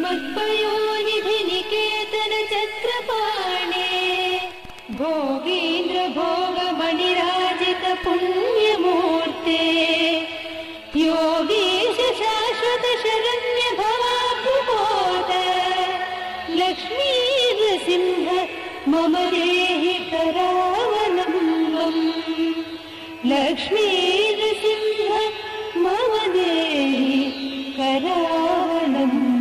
मत्पयोनिधि निकेतन चक्रपाणे भोगीन्द्र भोगमणिराजित पुण्यमूर्ते योगीश शाश्वत शरण्य भवाभुमोद लक्ष्मी नृसिंह मम देहि करावलम्बम् लक्ष्मी नृसिंह मम देहि करावलम्बम्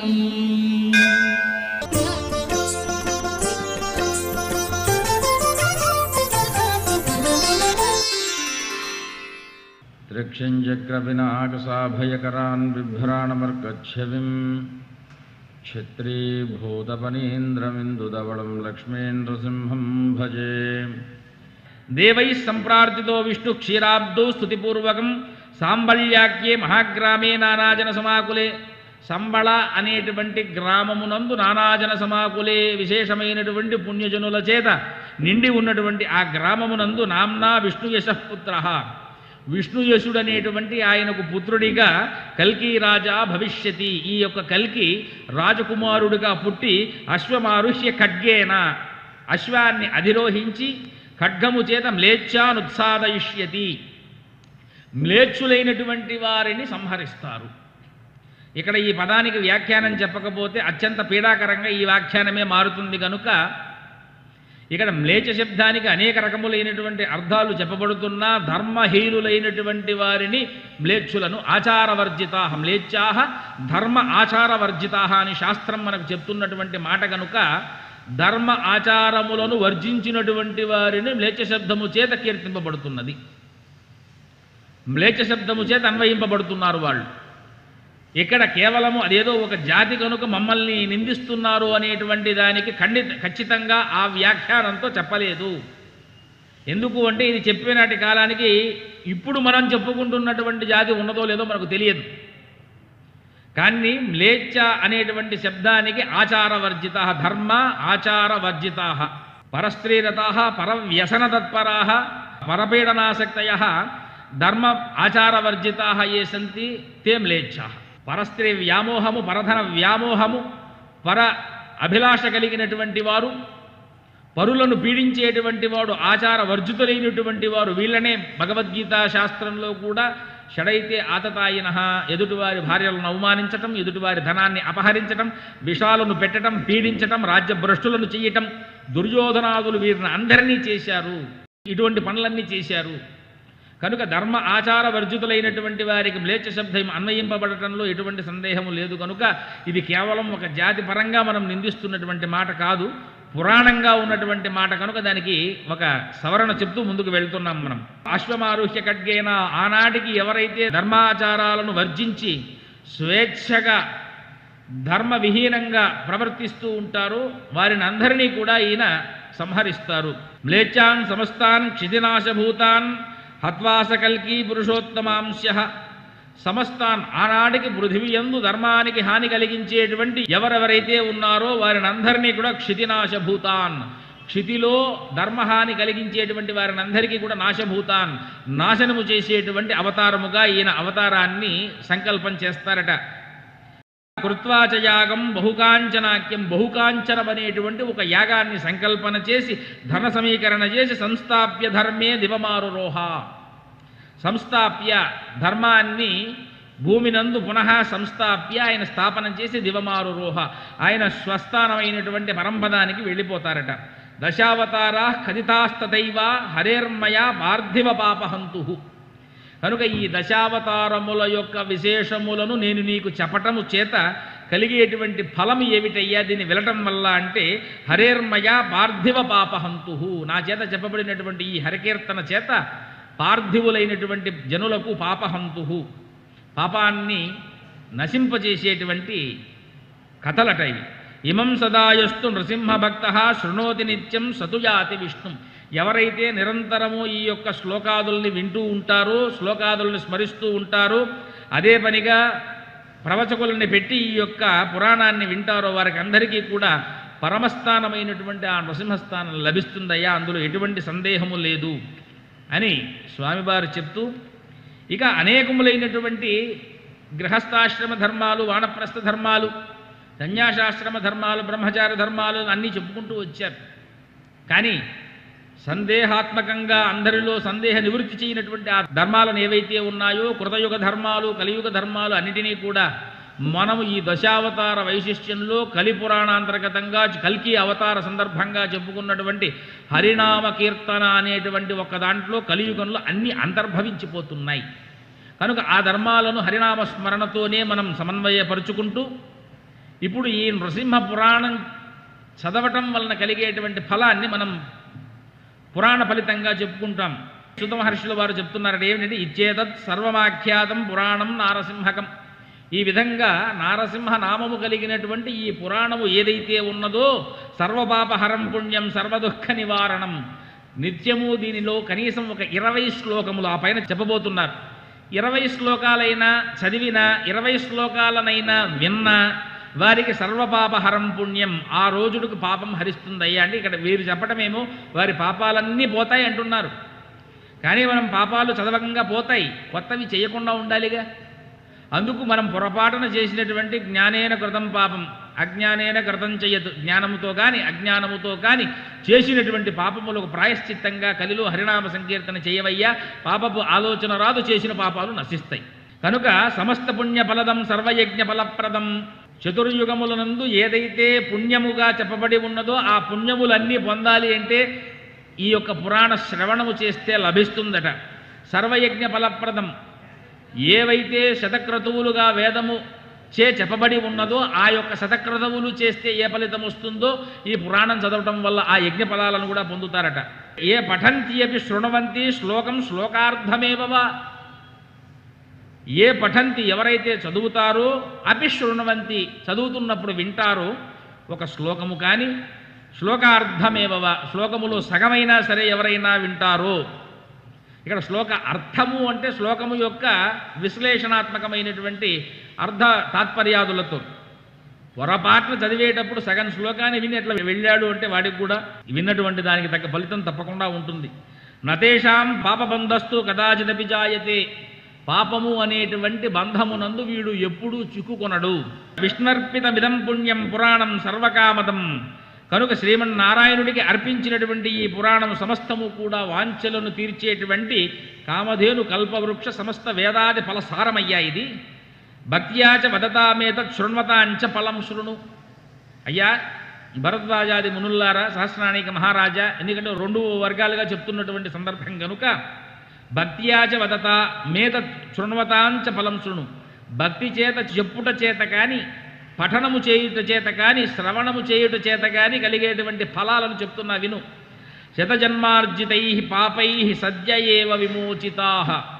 त्र्यक्षञ्चक्रविनाकसाभयकरान् बिभ्राणमर्कच्छविम् क्षत्रीभूतपनीन्द्रमिन्दुदवलं लक्ष्मीन्द्रसिंहं भजे దేవై సంప్రార్థితో విష్ణు క్షీరాబ్దో స్థుతిపూర్వకం సాంబళ్యాఖ్యే మహాగ్రామే నానాజన సమాకులే సంబళ అనేటువంటి గ్రామమునందు నానాజన సమాకులే విశేషమైనటువంటి పుణ్యజనుల చేత నిండి ఉన్నటువంటి ఆ గ్రామమునందు నామ్నా విష్ణు యశఃపుత్ర విష్ణుయశుడు అనేటువంటి ఆయనకు పుత్రుడిగా కల్కి రాజా భవిష్యతి ఈ యొక్క కల్కి రాజకుమారుడిగా పుట్టి అశ్వమారుష్య ఖడ్గేన అశ్వాన్ని అధిరోహించి ఖడ్గము చేత మ్లేచ్ఛానుత్సాదయిష్యతి మ్లేచ్చులైనటువంటి వారిని సంహరిస్తారు ఇక్కడ ఈ పదానికి వ్యాఖ్యానం చెప్పకపోతే అత్యంత పీడాకరంగా ఈ వ్యాఖ్యానమే మారుతుంది కనుక ఇక్కడ మ్లేచ శబ్దానికి అనేక రకములైనటువంటి అర్థాలు చెప్పబడుతున్నా ధర్మహీనులైనటువంటి వారిని మ్లేచ్చులను ఆచారవర్జితా మ్లేచ్ఛా ధర్మ ఆచారవర్జితా అని శాస్త్రం మనకు చెప్తున్నటువంటి మాట కనుక ధర్మ ఆచారములను వర్జించినటువంటి వారిని మ్లేచ్ఛ శబ్దము చేత కీర్తింపబడుతున్నది మ్లేచ్ఛ శబ్దము చేత అన్వయింపబడుతున్నారు వాళ్ళు ఇక్కడ కేవలము అదేదో ఒక జాతి కనుక మమ్మల్ని నిందిస్తున్నారు అనేటువంటి దానికి ఖండిత ఖచ్చితంగా ఆ వ్యాఖ్యానంతో చెప్పలేదు ఎందుకు అంటే ఇది చెప్పినాటి కాలానికి ఇప్పుడు మనం చెప్పుకుంటున్నటువంటి జాతి ఉన్నదో లేదో మనకు తెలియదు కానీ మ్లేచ్ఛ అనేటువంటి శబ్దానికి ఆచారవర్జిత ధర్మ ఆచారవర్జితా పరస్త్రీరతా పరవ్యసనతత్పరా పరపీడనాసక్తయ ధర్మ ఆచారవర్జితా ఏ సంతి తే మ్లేచ్ఛా పరస్త్రీ వ్యామోహము పరధన వ్యామోహము పర అభిలాష కలిగినటువంటి వారు పరులను పీడించేటువంటి వాడు ఆచార వర్జితులైనటువంటి వారు వీళ్ళనే భగవద్గీత శాస్త్రంలో కూడా షడైతే ఆతతాయిన ఎదుటివారి భార్యలను అవమానించటం ఎదుటివారి ధనాన్ని అపహరించటం విషాలను పెట్టటం పీడించటం రాజ్యభ్రష్టులను చేయటం దుర్యోధనాదులు వీరిని అందరినీ చేశారు ఇటువంటి పనులన్నీ చేశారు కనుక ధర్మ ఆచార వర్జితులైనటువంటి వారికి మ్లేచ్ఛ శబ్దం అన్వయింపబడటంలో ఎటువంటి సందేహము లేదు కనుక ఇది కేవలం ఒక జాతి పరంగా మనం నిందిస్తున్నటువంటి మాట కాదు పురాణంగా ఉన్నటువంటి మాట కనుక దానికి ఒక సవరణ చెప్తూ ముందుకు వెళ్తున్నాం మనం అశ్వమారుహ్య ఖడ్గేన ఆనాటికి ఎవరైతే ధర్మాచారాలను వర్జించి స్వేచ్ఛగా ధర్మ విహీనంగా ప్రవర్తిస్తూ ఉంటారో వారిని అందరినీ కూడా ఈయన సంహరిస్తారు మ్లేచ్ఛాన్ సమస్తాన్ క్షితినాశభూతాన్ హత్వాసకల్కి పురుషోత్తమాంశ సమస్తాన్ ఆనాటికి పృథివీయందు ధర్మానికి హాని కలిగించేటువంటి ఎవరెవరైతే ఉన్నారో వారిని అందరినీ కూడా క్షితినాశభూతాన్ క్షితిలో ధర్మహాని కలిగించేటువంటి వారిని అందరికీ కూడా నాశభూతాన్ నాశనము చేసేటువంటి అవతారముగా ఈయన అవతారాన్ని సంకల్పం చేస్తారట కృత్వాచ యాగం బహుకాంచనాక్యం బహుకాంచనం అనేటువంటి ఒక యాగాన్ని సంకల్పన చేసి ధన సమీకరణ చేసి సంస్థాప్య ధర్మే దివమారురోహ సంస్థాప్య ధర్మాన్ని భూమినందు పునః సంస్థాప్య ఆయన స్థాపనం చేసి దివమారురోహ ఆయన స్వస్థానమైనటువంటి పరంపదానికి వెళ్ళిపోతారట దశావతారా ఖదితాస్తదైవ హరేర్మయ పార్థివ పాపహంతు కనుక ఈ దశావతారముల యొక్క విశేషములను నేను నీకు చెప్పటము చేత కలిగేటువంటి ఫలం ఏమిటయ్యా దీన్ని వినటం వల్ల అంటే హరేర్మయ పార్థివ పాపహంతు నా చేత చెప్పబడినటువంటి ఈ హరికీర్తన చేత పార్థివులైనటువంటి జనులకు పాపహంతు పాపాన్ని నశింపజేసేటువంటి కథలట ఇవి ఇమం సదాయస్తు నృసింహభక్త శృణోతి నిత్యం సతుయాతి విష్ణు ఎవరైతే నిరంతరము ఈ యొక్క శ్లోకాదుల్ని వింటూ ఉంటారో శ్లోకాదుల్ని స్మరిస్తూ ఉంటారో అదే పనిగా ప్రవచకులని పెట్టి ఈ యొక్క పురాణాన్ని వింటారో వారికి అందరికీ కూడా పరమస్థానమైనటువంటి ఆ నృసింహస్థానం లభిస్తుందయ్యా అందులో ఎటువంటి సందేహము లేదు అని స్వామివారు చెప్తూ ఇక అనేకములైనటువంటి గృహస్థాశ్రమ ధర్మాలు వానప్రస్థ ధర్మాలు సన్యాసాశ్రమ ధర్మాలు బ్రహ్మచార ధర్మాలు అన్నీ చెప్పుకుంటూ వచ్చారు కానీ సందేహాత్మకంగా అందరిలో సందేహ నివృత్తి చేయనటువంటి ఆ ధర్మాలను ఏవైతే ఉన్నాయో కృతయుగ ధర్మాలు కలియుగ ధర్మాలు అన్నిటినీ కూడా మనము ఈ దశావతార వైశిష్ట్యంలో కలి పురాణాంతర్గతంగా కల్కి అవతార సందర్భంగా చెప్పుకున్నటువంటి హరినామ కీర్తన అనేటువంటి ఒక దాంట్లో కలియుగంలో అన్నీ అంతర్భవించిపోతున్నాయి కనుక ఆ ధర్మాలను హరినామ స్మరణతోనే మనం సమన్వయపరుచుకుంటూ ఇప్పుడు ఈ నృసింహ పురాణం చదవటం వలన కలిగేటువంటి ఫలాన్ని మనం పురాణ ఫలితంగా చెప్పుకుంటాం సుత మహర్షుల వారు చెప్తున్నారు ఏమిటంటే ఇచ్చేతత్ సర్వమాఖ్యాతం పురాణం నారసింహకం ఈ విధంగా నారసింహ నామము కలిగినటువంటి ఈ పురాణము ఏదైతే ఉన్నదో సర్వపాపహరం పుణ్యం సర్వదుఃఖ నివారణం నిత్యము దీనిలో కనీసం ఒక ఇరవై శ్లోకములు ఆ పైన చెప్పబోతున్నారు ఇరవై శ్లోకాలైనా చదివిన ఇరవై శ్లోకాలనైనా విన్నా వారికి సర్వపాపహరం పుణ్యం ఆ రోజుడికి పాపం హరిస్తుందయ్యా అంటే ఇక్కడ వీరు చెప్పటమేమో వారి పాపాలన్నీ పోతాయి అంటున్నారు కానీ మనం పాపాలు చదవకంగా పోతాయి కొత్తవి చేయకుండా ఉండాలిగా అందుకు మనం పొరపాటున చేసినటువంటి జ్ఞానేన కృతం పాపం అజ్ఞానేన కృతం చెయ్యదు జ్ఞానముతో కానీ అజ్ఞానముతో కానీ చేసినటువంటి పాపములకు ప్రాయశ్చిత్తంగా కలిలో హరినామ సంకీర్తన చేయవయ్యా పాపపు ఆలోచన రాదు చేసిన పాపాలు నశిస్తాయి కనుక సమస్త పుణ్య ఫలదం సర్వయజ్ఞ ఫలప్రదం చతుర్యుగములనందు ఏదైతే పుణ్యముగా చెప్పబడి ఉన్నదో ఆ పుణ్యములన్నీ పొందాలి అంటే ఈ యొక్క పురాణ శ్రవణము చేస్తే లభిస్తుందట సర్వయజ్ఞ ఫలప్రదం ఏవైతే శతక్రతువులుగా వేదము చే చెప్పబడి ఉన్నదో ఆ యొక్క శతక్రతువులు చేస్తే ఏ ఫలితం వస్తుందో ఈ పురాణం చదవటం వల్ల ఆ యజ్ఞ ఫలాలను కూడా పొందుతారట ఏ పఠంతి అపి శృణవంతి శ్లోకం శ్లోకార్థమేవవా ఏ పఠంతి ఎవరైతే చదువుతారో అపి శృణవంతి చదువుతున్నప్పుడు వింటారో ఒక శ్లోకము కానీ శ్లోకార్థమేవవ శ్లోకములో సగమైనా సరే ఎవరైనా వింటారో ఇక్కడ శ్లోక అర్థము అంటే శ్లోకము యొక్క విశ్లేషణాత్మకమైనటువంటి అర్థ తాత్పర్యాదులతో పొరపాటున చదివేటప్పుడు సగం శ్లోకాన్ని విని ఎట్లా వెళ్ళాడు అంటే వాడికి కూడా విన్నటువంటి దానికి తగ్గ ఫలితం తప్పకుండా ఉంటుంది నతేషాం పాపబంధస్తు కదాచిదపి జాయతే పాపము అనేటువంటి బంధమునందు వీడు ఎప్పుడూ చిక్కుకొనడు విష్ణర్పితమిదం పుణ్యం పురాణం సర్వకామదం కనుక శ్రీమన్నారాయణుడికి అర్పించినటువంటి ఈ పురాణము సమస్తము కూడా వాంఛలను తీర్చేటువంటి కామధేను కల్పవృక్ష సమస్త వేదాది ఫలసారమయ్యా ఇది భక్త్యాచ వదతామేత శృణ్వతాంచ ఫలం శృణు అయ్యా భరద్వాజాది మునుల్లారా సహస్రాణిక మహారాజా ఎందుకంటే రెండు వర్గాలుగా చెప్తున్నటువంటి సందర్భం కనుక భక్త్యాచ వదత మేత శృణ్వతాంచ ఫలం శృణు భక్తి చేత చెప్పుట చేత కానీ పఠనము చేయుట చేత కానీ శ్రవణము చేయుట చేత కానీ కలిగేటువంటి ఫలాలను చెప్తున్నా విను శతజన్మార్జితై పాపై సద్య ఏవ విమోచితా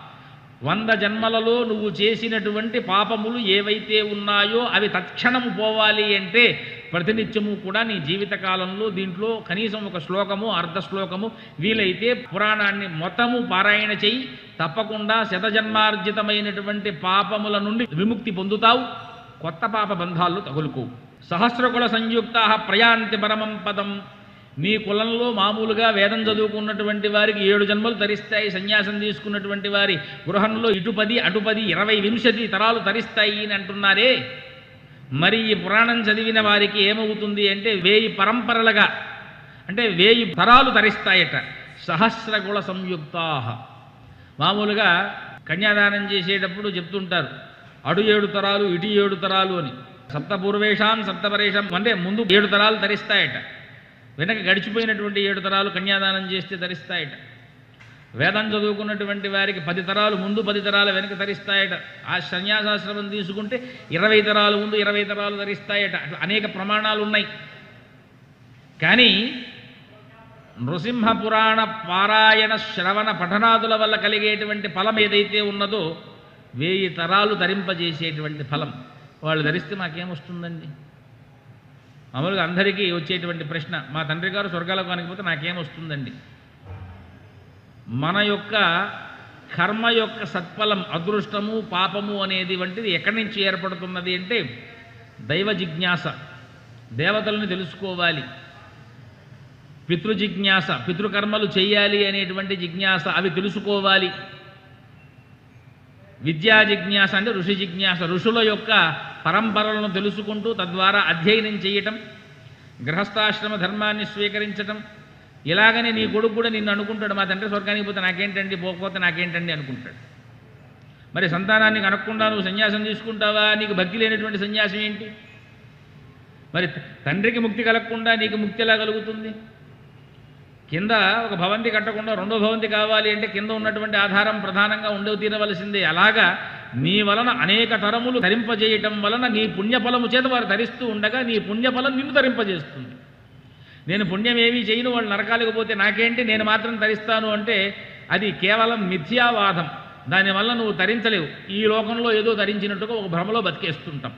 వంద జన్మలలో నువ్వు చేసినటువంటి పాపములు ఏవైతే ఉన్నాయో అవి తక్షణము పోవాలి అంటే ప్రతినిత్యము కూడా నీ జీవితకాలంలో దీంట్లో కనీసం ఒక శ్లోకము అర్ధ శ్లోకము వీలైతే పురాణాన్ని మొత్తము పారాయణ చెయ్యి తప్పకుండా శతజన్మార్జితమైనటువంటి పాపముల నుండి విముక్తి పొందుతావు కొత్త పాప బంధాలు తగులుకో సహస్రకుల సంయుక్త ప్రయాంతి పరమం పదం నీ కులంలో మామూలుగా వేదం చదువుకున్నటువంటి వారికి ఏడు జన్మలు తరిస్తాయి సన్యాసం తీసుకున్నటువంటి వారి గృహంలో ఇటు పది అటు పది ఇరవై వింశతి తరాలు తరిస్తాయి అని అంటున్నారే మరి ఈ పురాణం చదివిన వారికి ఏమవుతుంది అంటే వేయి పరంపరలుగా అంటే వేయి తరాలు తరిస్తాయట సహస్రకుల సంయుక్తా మామూలుగా కన్యాదానం చేసేటప్పుడు చెప్తుంటారు అటు ఏడు తరాలు ఇటు ఏడు తరాలు అని సప్త పూర్వేషాం సప్తపరేషాం అంటే ముందు ఏడు తరాలు తరిస్తాయట వెనక గడిచిపోయినటువంటి ఏడు తరాలు కన్యాదానం చేస్తే తరిస్తాయట వేదం చదువుకున్నటువంటి వారికి పది తరాలు ముందు పది తరాలు వెనక తరిస్తాయట ఆ సన్యాసాశ్రమం తీసుకుంటే ఇరవై తరాలు ముందు ఇరవై తరాలు తరిస్తాయట అట్లా అనేక ప్రమాణాలు ఉన్నాయి కానీ నృసింహ పురాణ పారాయణ శ్రవణ పఠనాదుల వల్ల కలిగేటువంటి ఫలం ఏదైతే ఉన్నదో వేయి తరాలు ధరింపజేసేటువంటి ఫలం వాళ్ళు ధరిస్తే మాకేమొస్తుందండి మామూలుగా అందరికీ వచ్చేటువంటి ప్రశ్న మా తండ్రి గారు స్వర్గాలకు కానికపోతే నాకేమొస్తుందండి మన యొక్క కర్మ యొక్క సత్ఫలం అదృష్టము పాపము అనేది వంటిది ఎక్కడి నుంచి ఏర్పడుతున్నది అంటే దైవ జిజ్ఞాస దేవతలను తెలుసుకోవాలి పితృ జిజ్ఞాస పితృకర్మలు చేయాలి అనేటువంటి జిజ్ఞాస అవి తెలుసుకోవాలి విద్యా జిజ్ఞాస అంటే ఋషి జిజ్ఞాస ఋషుల యొక్క పరంపరలను తెలుసుకుంటూ తద్వారా అధ్యయనం చేయటం గృహస్థాశ్రమ ధర్మాన్ని స్వీకరించటం ఇలాగనే నీ కొడుకు కూడా నిన్ను అనుకుంటాడు మా తండ్రి స్వర్గానికి పోతే నాకేంటండి పోకపోతే నాకేంటండి అనుకుంటాడు మరి సంతానాన్ని కనక్కుండా నువ్వు సన్యాసం తీసుకుంటావా నీకు భక్తి లేనటువంటి సన్యాసం ఏంటి మరి తండ్రికి ముక్తి కలగకుండా నీకు ముక్తి ఎలా కలుగుతుంది కింద ఒక భవంతి కట్టకుండా రెండో భవంతి కావాలి అంటే కింద ఉన్నటువంటి ఆధారం ప్రధానంగా ఉండవు తీరవలసిందే అలాగా నీ వలన అనేక తరములు ధరింపజేయటం వలన నీ పుణ్యఫలము చేత వారు ధరిస్తూ ఉండగా నీ పుణ్యఫలం నిన్ను ధరింపజేస్తుంది నేను పుణ్యం ఏమీ చేయను వాళ్ళు నరకాలకు పోతే నాకేంటి నేను మాత్రం ధరిస్తాను అంటే అది కేవలం మిథ్యావాదం దానివల్ల నువ్వు ధరించలేవు ఈ లోకంలో ఏదో ధరించినట్టుగా ఒక భ్రమలో బతికేస్తుంటాం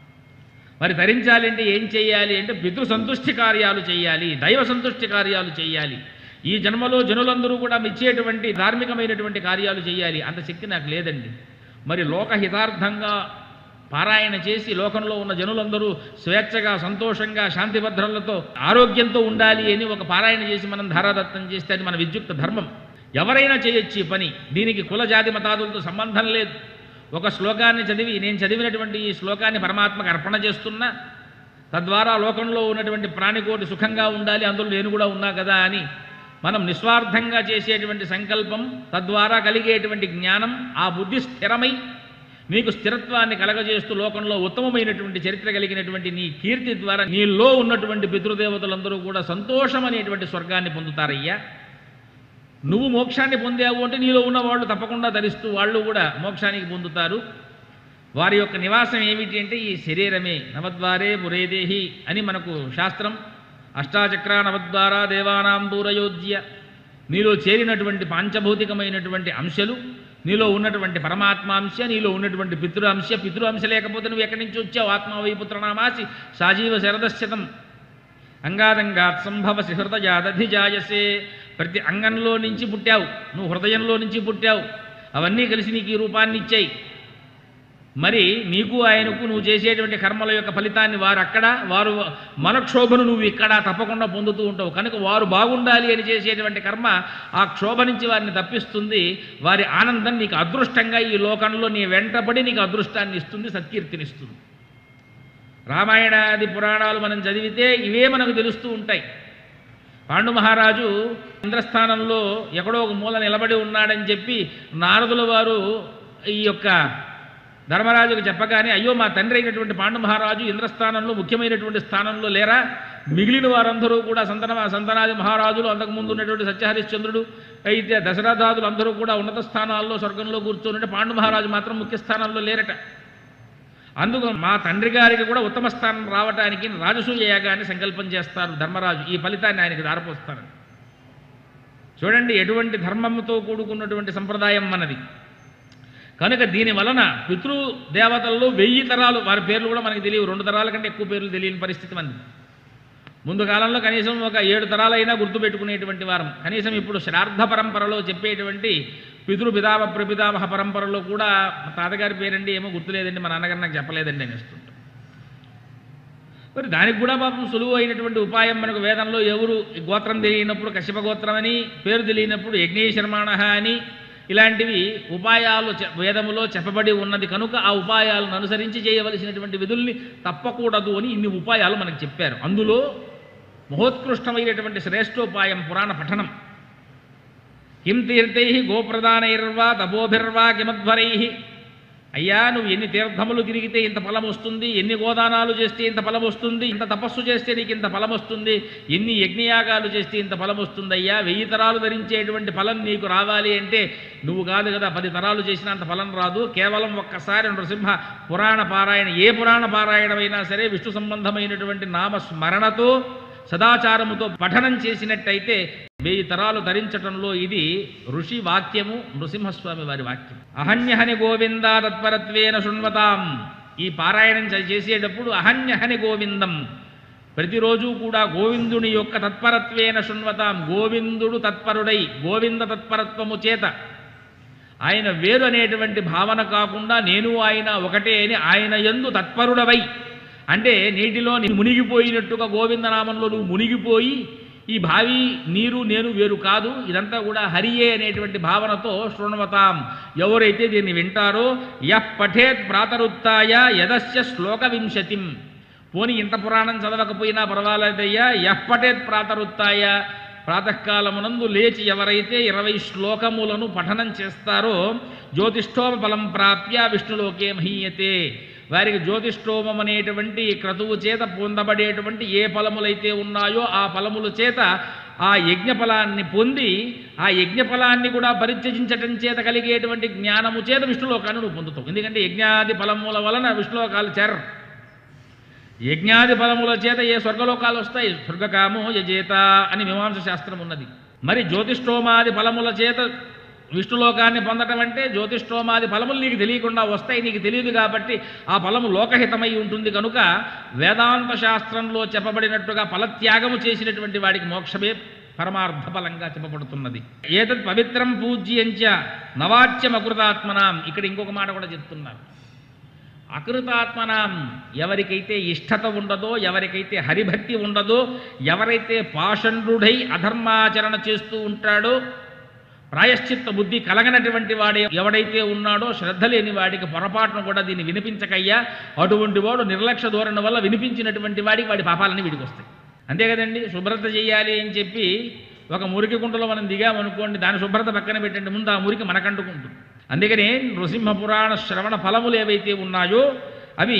మరి ధరించాలి అంటే ఏం చేయాలి అంటే పితృ సంతుష్టి కార్యాలు చేయాలి దైవ సంతుష్టి కార్యాలు చేయాలి ఈ జన్మలో జనులందరూ కూడా మెచ్చేటువంటి ధార్మికమైనటువంటి కార్యాలు చేయాలి అంత శక్తి నాకు లేదండి మరి లోకహితార్థంగా పారాయణ చేసి లోకంలో ఉన్న జనులందరూ స్వేచ్ఛగా సంతోషంగా శాంతి భద్రలతో ఆరోగ్యంతో ఉండాలి అని ఒక పారాయణ చేసి మనం ధారాదత్తం చేస్తే అది మన విద్యుక్త ధర్మం ఎవరైనా చేయొచ్చు ఈ పని దీనికి కుల జాతి మతాదులతో సంబంధం లేదు ఒక శ్లోకాన్ని చదివి నేను చదివినటువంటి ఈ శ్లోకాన్ని పరమాత్మకు అర్పణ చేస్తున్నా తద్వారా లోకంలో ఉన్నటువంటి ప్రాణికోటి సుఖంగా ఉండాలి అందులో నేను కూడా ఉన్నా కదా అని మనం నిస్వార్థంగా చేసేటువంటి సంకల్పం తద్వారా కలిగేటువంటి జ్ఞానం ఆ బుద్ధి స్థిరమై నీకు స్థిరత్వాన్ని కలగజేస్తూ లోకంలో ఉత్తమమైనటువంటి చరిత్ర కలిగినటువంటి నీ కీర్తి ద్వారా నీలో ఉన్నటువంటి పితృదేవతలందరూ కూడా సంతోషం అనేటువంటి స్వర్గాన్ని పొందుతారయ్యా నువ్వు మోక్షాన్ని పొందావు అంటే నీలో ఉన్న వాళ్ళు తప్పకుండా ధరిస్తూ వాళ్ళు కూడా మోక్షానికి పొందుతారు వారి యొక్క నివాసం ఏమిటి అంటే ఈ శరీరమే నవద్వారే పురేదేహి అని మనకు శాస్త్రం అష్టాచక్ర నవద్వార దేవానాంబూరయోజ్య నీలో చేరినటువంటి పాంచభౌతికమైనటువంటి అంశలు నీలో ఉన్నటువంటి పరమాత్మాంశ నీలో ఉన్నటువంటి పితృ అంశ పితృ అంశ లేకపోతే నువ్వు ఎక్కడి నుంచి వచ్చావు ఆత్మావై పుత్రనామాసి సాజీవ శరదశతం అంగాదంగాత్ సంభవసి హృదయాదధిజాయసే ప్రతి అంగంలో నుంచి పుట్టావు నువ్వు హృదయంలో నుంచి పుట్టావు అవన్నీ కలిసి నీకు ఈ రూపాన్ని ఇచ్చాయి మరి నీకు ఆయనకు నువ్వు చేసేటువంటి కర్మల యొక్క ఫలితాన్ని వారు అక్కడ వారు మనక్షోభను నువ్వు ఇక్కడ తప్పకుండా పొందుతూ ఉంటావు కనుక వారు బాగుండాలి అని చేసేటువంటి కర్మ ఆ క్షోభ నుంచి వారిని తప్పిస్తుంది వారి ఆనందం నీకు అదృష్టంగా ఈ లోకంలో నీ వెంటబడి నీకు అదృష్టాన్ని ఇస్తుంది సత్కీర్తినిస్తుంది రామాయణాది పురాణాలు మనం చదివితే ఇవే మనకు తెలుస్తూ ఉంటాయి పాండు మహారాజు ఇంద్రస్థానంలో ఎక్కడో ఒక మూల నిలబడి ఉన్నాడని చెప్పి నారదుల వారు ఈ యొక్క ధర్మరాజుకు చెప్పగానే అయ్యో మా తండ్రి అయినటువంటి పాండు మహారాజు ఇంద్రస్థానంలో ముఖ్యమైనటువంటి స్థానంలో లేరా మిగిలిన వారందరూ కూడా సంతన సంతనాది మహారాజులు అంతకుముందు ఉన్నటువంటి సత్యహరిశ్చంద్రుడు అయితే దశరథాదులు అందరూ కూడా ఉన్నత స్థానాల్లో స్వర్గంలో కూర్చొని పాండు మహారాజు మాత్రం ముఖ్య స్థానంలో లేరట అందుకు మా తండ్రి గారికి కూడా ఉత్తమ స్థానం రావడానికి రాజసూయ యాగాన్ని సంకల్పం చేస్తారు ధర్మరాజు ఈ ఫలితాన్ని ఆయనకి దారిపోస్తారు చూడండి ఎటువంటి ధర్మంతో కూడుకున్నటువంటి సంప్రదాయం మనది కనుక దీని వలన పితృ దేవతల్లో వెయ్యి తరాలు వారి పేర్లు కూడా మనకి తెలియవు రెండు తరాల కంటే ఎక్కువ పేర్లు తెలియని పరిస్థితి మనది ముందు కాలంలో కనీసం ఒక ఏడు తరాలైనా గుర్తుపెట్టుకునేటువంటి వారం కనీసం ఇప్పుడు శ్రాద్ధ పరంపరలో చెప్పేటువంటి పితృ పితామ ప్రపితామహ పరంపరలో కూడా మా తాతగారి పేరండి ఏమో గుర్తులేదండి మా నాన్నగారు నాకు చెప్పలేదండి అని ఇస్తుంటాం మరి దానికి కూడా పాపం సులువు అయినటువంటి ఉపాయం మనకు వేదంలో ఎవరు ఈ గోత్రం తెలియనప్పుడు కశ్యప గోత్రం అని పేరు తెలియనప్పుడు యజ్ఞేశర్మాణ అని ఇలాంటివి ఉపాయాలు చె- వేదములో చెప్పబడి ఉన్నది కనుక ఆ ఉపాయాలను అనుసరించి చేయవలసినటువంటి విధుల్ని తప్పకూడదు అని ఇన్ని ఉపాయాలు మనకు చెప్పారు అందులో మహోత్కృష్టమైనటువంటి శ్రేష్టోపాయం పురాణ పఠనం కిం తీర్థై గోప్రదానైర్వా తపోభిర్వా కిమధ్వరై అయ్యా నువ్వు ఎన్ని తీర్థములు తిరిగితే ఇంత ఫలం వస్తుంది ఎన్ని గోదానాలు చేస్తే ఇంత ఫలం వస్తుంది ఇంత తపస్సు చేస్తే నీకు ఇంత ఫలం వస్తుంది ఎన్ని యజ్ఞయాగాలు చేస్తే ఇంత ఫలం వస్తుంది అయ్యా వెయ్యి తరాలు ధరించేటువంటి ఫలం నీకు రావాలి అంటే నువ్వు కాదు కదా పది తరాలు చేసినంత ఫలం రాదు కేవలం ఒక్కసారి నృసింహ పురాణ పారాయణ ఏ పురాణ పారాయణమైనా సరే విష్ణు సంబంధమైనటువంటి నామ స్మరణతో సదాచారముతో పఠనం చేసినట్టయితే వెయ్యి తరాలు ధరించటంలో ఇది ఋషి వాక్యము నృసింహస్వామి వారి వాక్యం అహన్యహని గోవింద తత్పరత్వేన శృణ్వతాం ఈ పారాయణం చే- చేసేటప్పుడు అహన్యహని గోవిందం ప్రతిరోజు కూడా గోవిందుని యొక్క తత్పరత్వేన శృణ్వతాం గోవిందుడు తత్పరుడై గోవింద తత్పరత్వము చేత ఆయన వేరు అనేటువంటి భావన కాకుండా నేను ఆయన ఒకటే అని ఆయన ఎందు తత్పరుడవై అంటే నీటిలో నీ మునిగిపోయినట్టుగా గోవిందనామంలో నువ్వు మునిగిపోయి ఈ భావి నీరు నేను వేరు కాదు ఇదంతా కూడా హరియే అనేటువంటి భావనతో శృణవతాం ఎవరైతే దీన్ని వింటారో యః పఠేత్ ప్రాతరుత్తాయ యదస్య శ్లోక వింశతిం పోని ఇంత పురాణం చదవకపోయినా పర్వాలేదయ్యా యః పఠేత్ ప్రాతరుత్తాయ ప్రాతకాలమునందు లేచి ఎవరైతే ఇరవై శ్లోకములను పఠనం చేస్తారో జ్యోతిష్ఠోమ ఫలం ప్రాప్య విష్ణులోకే మహీయతే వారికి జ్యోతిష్ఠోమం అనేటువంటి క్రతువు చేత పొందబడేటువంటి ఏ ఫలములైతే ఉన్నాయో ఆ ఫలముల చేత ఆ యజ్ఞ ఫలాన్ని పొంది ఆ యజ్ఞ ఫలాన్ని కూడా పరిత్యజించటం చేత కలిగేటువంటి జ్ఞానము చేత విష్ణులోకాన్ని నువ్వు పొందుతావు ఎందుకంటే యజ్ఞాది ఫలముల వలన విష్ణులోకాలు చేరరు యజ్ఞాది ఫలముల చేత ఏ స్వర్గలోకాలు వస్తాయి స్వర్గకామో యజేత అని మీమాంస శాస్త్రం ఉన్నది మరి జ్యోతిష్ఠోమాది ఫలముల చేత విష్ణులోకాన్ని పొందటం అంటే జ్యోతిష్ఠోమాది ఫలములు నీకు తెలియకుండా వస్తాయి నీకు తెలియదు కాబట్టి ఆ ఫలము లోకహితమై ఉంటుంది కనుక వేదాంత శాస్త్రంలో చెప్పబడినట్టుగా ఫలత్యాగము చేసినటువంటి వాడికి మోక్షమే పరమార్థ ఫలంగా చెప్పబడుతున్నది ఏతత్ పవిత్రం పూజ్యంచ నవాచ్యమకృతాత్మనాం ఇక్కడ ఇంకొక మాట కూడా చెప్తున్నారు అకృతాత్మనాం ఎవరికైతే ఇష్టత ఉండదో ఎవరికైతే హరిభక్తి ఉండదో ఎవరైతే పాషండ్రుడై అధర్మాచరణ చేస్తూ ఉంటాడో ప్రాయశ్చిత్త బుద్ధి కలగనటువంటి వాడే ఎవడైతే ఉన్నాడో శ్రద్ధ లేని వాడికి పొరపాటును కూడా దీన్ని వినిపించకయ్యా అటువంటి వాడు నిర్లక్ష్య ధోరణి వల్ల వినిపించినటువంటి వాడికి వాడి పాపాలని వీడికి వస్తాయి అంతే కదండి శుభ్రత చేయాలి అని చెప్పి ఒక మురికి కుంటలో మనం దిగామనుకోండి దాని శుభ్రత పక్కన పెట్టండి ముందు ఆ మురికి మనకంటుకుంటుంది అందుకనే నృసింహ పురాణ శ్రవణ ఫలములు ఏవైతే ఉన్నాయో అవి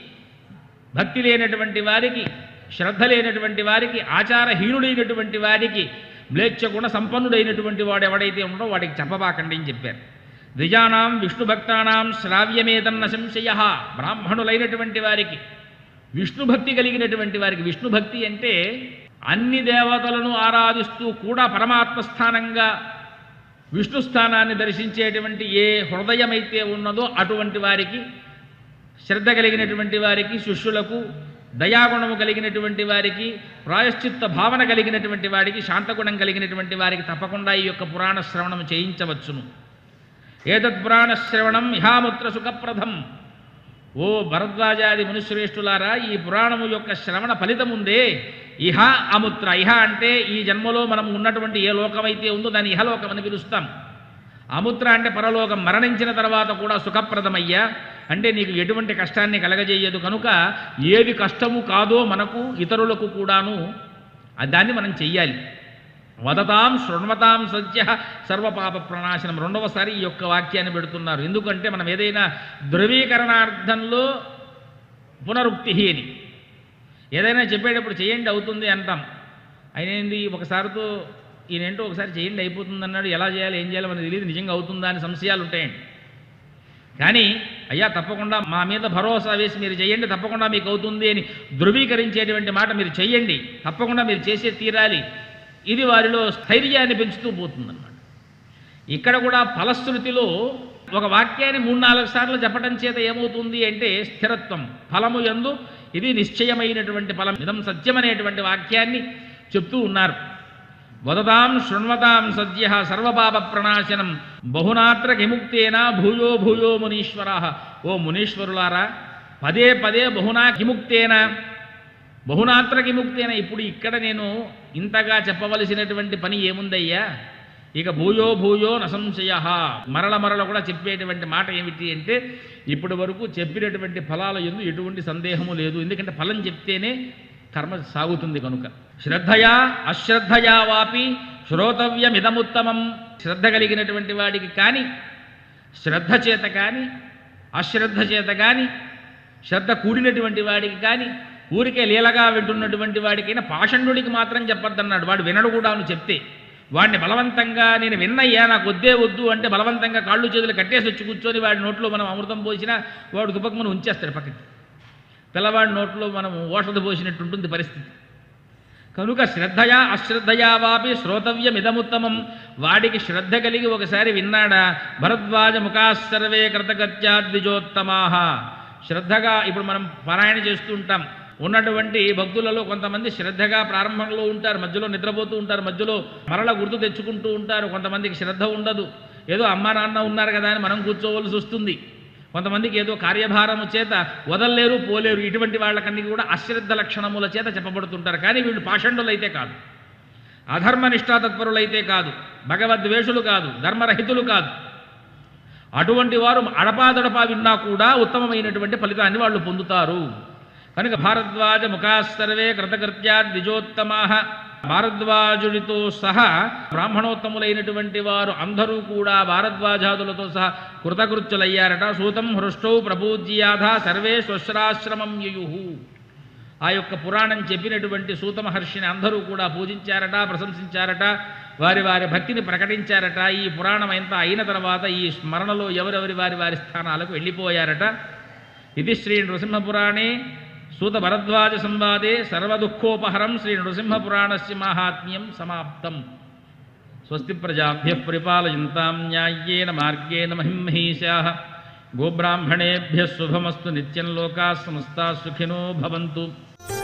భక్తి లేనటువంటి వారికి శ్రద్ధ లేనటువంటి వారికి ఆచారహీనుడైనటువంటి వారికి మ్లేచ్ఛ గుణ సంపన్నుడైనటువంటి వాడు ఎవడైతే ఉండో వాడికి చెప్పబాకండి అని చెప్పారు ద్విజానాం విష్ణు భక్తానాం శ్రావ్యమేదన్న సంశయ బ్రాహ్మణులైనటువంటి వారికి విష్ణు భక్తి కలిగినటువంటి వారికి విష్ణు భక్తి అంటే అన్ని దేవతలను ఆరాధిస్తూ కూడా పరమాత్మ స్థానంగా విష్ణు స్థానాన్ని దర్శించేటువంటి ఏ హృదయమైతే ఉన్నదో అటువంటి వారికి శ్రద్ధ కలిగినటువంటి వారికి శిష్యులకు దయాగుణము కలిగినటువంటి వారికి ప్రాయశ్చిత్త భావన కలిగినటువంటి వారికి శాంతగుణం కలిగినటువంటి వారికి తప్పకుండా ఈ యొక్క పురాణ శ్రవణం చేయించవచ్చును ఏతత్ పురాణ శ్రవణం ఇహాముత్ర సుఖప్రదం ఓ భరద్వాజాది మునిశ్రేష్ఠులారా ఈ పురాణము యొక్క శ్రవణ ఫలితముందే ఇహ అముత్ర ఇహ అంటే ఈ జన్మలో మనం ఉన్నటువంటి ఏ లోకమైతే ఉందో దాన్ని ఇహలోకం అని పిలుస్తాం అముత్ర అంటే పరలోకం మరణించిన తర్వాత కూడా సుఖప్రదమయ్యా అంటే నీకు ఎటువంటి కష్టాన్ని కలగజేయదు కనుక ఏది కష్టము కాదో మనకు ఇతరులకు కూడాను ఆ దాన్ని మనం చెయ్యాలి వదతాం శృణ్వతాం సత్య సర్వపాప ప్రణాశనం రెండవసారి ఈ యొక్క వాక్యాన్ని పెడుతున్నారు ఎందుకంటే మనం ఏదైనా ధృవీకరణార్థంలో పునరుక్తి అని ఏదైనా చెప్పేటప్పుడు చేయండి అవుతుంది అంటాం ఆయన ఏంది ఒకసారితో ఈయనేంటో ఒకసారి చేయండి అయిపోతుంది అన్నాడు ఎలా చేయాలి ఏం చేయాలో మనకు తెలియదు నిజంగా అవుతుందా అని సంశయాలు ఉంటాయండి కానీ అయ్యా తప్పకుండా మా మీద భరోసా వేసి మీరు చేయండి తప్పకుండా మీకు అవుతుంది అని ధృవీకరించేటువంటి మాట మీరు చేయండి తప్పకుండా మీరు చేసే తీరాలి ఇది వారిలో స్థైర్యాన్ని పెంచుతూ పోతుందన్నమాట ఇక్కడ కూడా ఫలశ్రుతిలో ఒక వాక్యాన్ని మూడు నాలుగు సార్లు చెప్పడం చేత ఏమవుతుంది అంటే స్థిరత్వం ఫలము యందు ఇది నిశ్చయమైనటువంటి ఫలం ఇదం సత్యమనేటువంటి వాక్యాన్ని చెప్తూ ఉన్నారు వదతాం శృణ్వతాం సద్య సర్వపాప ప్రణాశనం బహునాత్ర కిముక్తేన భూయో భూయో మునీశ్వర ఓ మునీశ్వరులారా పదే పదే బహునా కిముక్తేన బహునాత్ర కిముక్తేన ఇప్పుడు ఇక్కడ నేను ఇంతగా చెప్పవలసినటువంటి పని ఏముందయ్యా ఇక భూయో భూయో నసంశయ మరల మరల కూడా చెప్పేటువంటి మాట ఏమిటి అంటే ఇప్పటి వరకు చెప్పినటువంటి ఫలాల ఎందు ఎటువంటి సందేహము లేదు ఎందుకంటే ఫలం చెప్తేనే కర్మ సాగుతుంది కనుక శ్రద్ధయా అశ్రద్ధయా వాపి శ్రోతవ్యమిదముత్తమం శ్రద్ధ కలిగినటువంటి వాడికి కానీ శ్రద్ధ చేత కానీ అశ్రద్ధ చేత కానీ శ్రద్ధ కూడినటువంటి వాడికి కానీ ఊరికే లీలగా వింటున్నటువంటి వాడికైనా పాషండుడికి మాత్రం చెప్పొద్దన్నాడు వాడు వినడు కూడా అని చెప్తే వాడిని బలవంతంగా నేను విన్నయ్యా నాకు వద్దే వద్దు అంటే బలవంతంగా కాళ్ళు చేతులు కట్టేసి వచ్చి కూర్చొని వాడి నోట్లో మనం అమృతం పోసినా వాడు దుపకమని ఉంచేస్తాడు పక్కకి పిల్లవాడి నోట్లో మనం ఓషధ పోసినట్టు ఉంటుంది పరిస్థితి కనుక శ్రద్ధయా అశ్రద్ధయా వాపి శ్రోతవ్యమిదముత్తమం వాడికి శ్రద్ధ కలిగి ఒకసారి విన్నాడా భరద్వాజ ముఖాసర్వే కృతగత్యా ద్విజోత్తమాహ శ్రద్ధగా ఇప్పుడు మనం పారాయణ చేస్తూ ఉంటాం ఉన్నటువంటి భక్తులలో కొంతమంది శ్రద్ధగా ప్రారంభంలో ఉంటారు మధ్యలో నిద్రపోతూ ఉంటారు మధ్యలో మరల గుర్తు తెచ్చుకుంటూ ఉంటారు కొంతమందికి శ్రద్ధ ఉండదు ఏదో అమ్మ నాన్న ఉన్నారు కదా అని మనం కూర్చోవలసి వస్తుంది కొంతమందికి ఏదో కార్యభారము చేత వదల్లేరు పోలేరు ఇటువంటి వాళ్ళకన్నీ కూడా అశ్రద్ధ లక్షణముల చేత చెప్పబడుతుంటారు కానీ వీళ్ళు పాషండులు అయితే కాదు అధర్మనిష్టా తత్పరులైతే కాదు భగవద్వేషులు కాదు ధర్మరహితులు కాదు అటువంటి వారు అడపాదడపా విన్నా కూడా ఉత్తమమైనటువంటి ఫలితాన్ని వాళ్ళు పొందుతారు కనుక భారద్వాజ ముఖాసర్వే కృతకృత్యా ద్విజోత్తమా భారద్వాజుడితో సహా బ్రాహ్మణోత్తములైనటువంటి వారు అందరూ కూడా భారద్వాజాదులతో సహా కృతకృత్యులయ్యారట సూతం హృష్టౌ ప్రపూజ్యాధ సర్వే స్వశ్రాశ్రమం యయుహు ఆ యొక్క పురాణం చెప్పినటువంటి సూత మహర్షిని అందరూ కూడా పూజించారట ప్రశంసించారట వారి వారి భక్తిని ప్రకటించారట ఈ పురాణం ఎంత అయిన తర్వాత ఈ స్మరణలో ఎవరెవరి వారి వారి స్థానాలకు వెళ్ళిపోయారట ఇది శ్రీ నృసింహపురాణే సూత భరద్వాజ సంవాదే సర్వదుఃఖోపహరం శ్రీ నృసింహపురాణస్య మాహాత్మ్యం సమాప్తం స్వస్తి ప్రజాభ్య పరిపాలయంతాం న్యాయ్యేన మార్గేణ మహిమహీషా గోబ్రాహ్మణేభ్య శుభమస్తు నిత్యం లోకా సమస్తా సుఖినో భవంతు